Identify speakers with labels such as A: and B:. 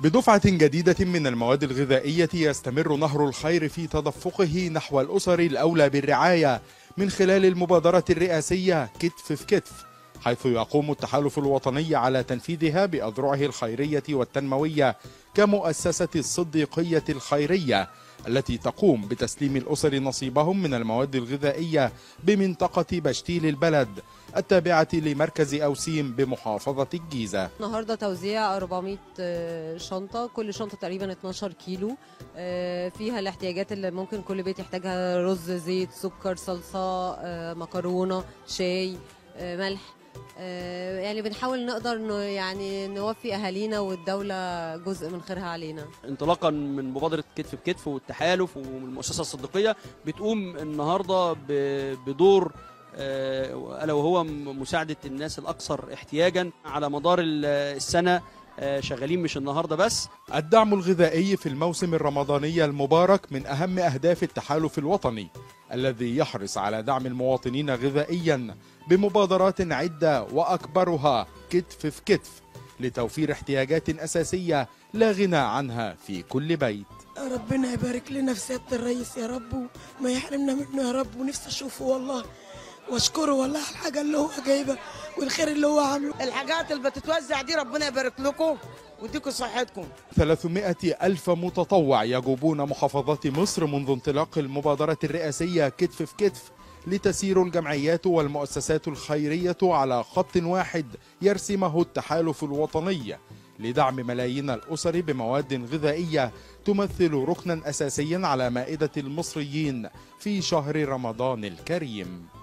A: بدفعة جديدة من المواد الغذائية يستمر نهر الخير في تدفقه نحو الأسر الأولى بالرعاية من خلال المبادرة الرئاسية كتف في كتف حيث يقوم التحالف الوطني على تنفيذها بأذرعه الخيرية والتنموية كمؤسسة الصديقية الخيرية التي تقوم بتسليم الأسر نصيبهم من المواد الغذائية بمنطقة بشتيل البلد التابعة لمركز أوسيم بمحافظة الجيزة
B: النهارده توزيع 400 آه، شنطه كل شنطه تقريبا 12 كيلو آه، فيها الاحتياجات اللي ممكن كل بيت يحتاجها رز زيت سكر صلصه آه، مكرونه شاي آه، ملح آه، يعني بنحاول نقدر إنه يعني نوفي اهالينا والدوله جزء من خيرها علينا
C: انطلاقا من مبادره كتف بكتف والتحالف والمؤسسه الصديقيه بتقوم النهارده ب- بدور آه، الا وهو م- مساعده الناس الاكثر احتياجا على مدار ال- السنه آه، شغالين مش النهارده بس
A: الدعم الغذائي في الموسم الرمضاني المبارك من أهم أهداف التحالف الوطني الذي يحرص على دعم المواطنين غذائيا بمبادرات عدة وأكبرها كتف في كتف لتوفير احتياجات أساسية لا غنى عنها في كل بيت
D: ربنا يبارك لنا في سيادة الرئيس يا رب وما يحرمنا منه يا رب ونفسي اشوفه والله واشكره والله على الحاجة اللي هو جايبها والخير اللي هو عامله
E: الحاجات اللي بتتوزع دي ربنا يبارك لكم ويديكم صحتكم
A: 300 ألف متطوع يجوبون محافظات مصر منذ انطلاق المبادرة الرئاسية كتف في كتف لتسير الجمعيات والمؤسسات الخيرية على خط واحد يرسمه التحالف الوطني لدعم ملايين الأسر بمواد غذائية تمثل ركنا أساسيا على مائدة المصريين في شهر رمضان الكريم